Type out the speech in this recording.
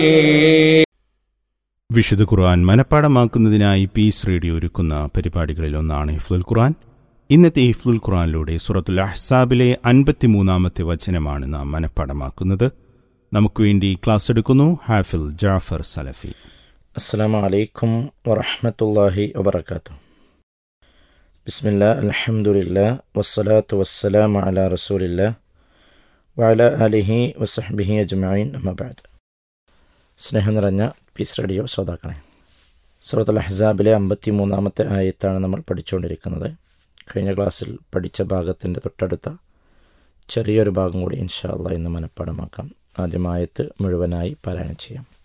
വിശുദ്ധ ഖുർആൻ മനഃപ്പാടമാക്കുന്നതിനായി piece radio ഒരുക്കുന്ന പരിപാടികളിൽ ഒന്നാണ് ഹിഫ്ലുൽ ഖുർആൻ ഇന്നത്തെ ഹിഫ്ലുൽ ഖുർആനിലൂടെ സൂറത്തുൽ അഹ്സാബിലെ അൻപത്തിമൂന്നാമത്തെ വചനമാണ് നാം മനഃപ്പാടമാക്കുന്നത് നമുക്ക് വേണ്ടി ക്ലാസ് എടുക്കുന്നു ഹാഫിൽ ജാഫർ സലഫി السلام عليكم ورحمة الله وبركاته بسم الله الحمد لله والصلاة والسلام على رسول الله وعلى آله وصحبه أجمعين أما بعد സ്നേഹം നിറഞ്ഞ പീസ് റേഡിയോ ശ്രോതാക്കളെ സൂറത്തുൽ അഹ്സാബിലെ അമ്പത്തി മൂന്നാമത്തെ ആയത്താണ് നമ്മൾ പഠിച്ചുകൊണ്ടിരിക്കുന്നത് കഴിഞ്ഞ ക്ലാസ്സിൽ പഠിച്ച ഭാഗത്തിൻ്റെ തൊട്ടടുത്ത ചെറിയൊരു ഭാഗം കൂടി ഇൻഷാ അള്ളാഹ് ഇന്ന് മനഃപ്പാടമാക്കാം ആദ്യം ആയത്ത് മുഴുവനായി പാരായണം ചെയ്യാം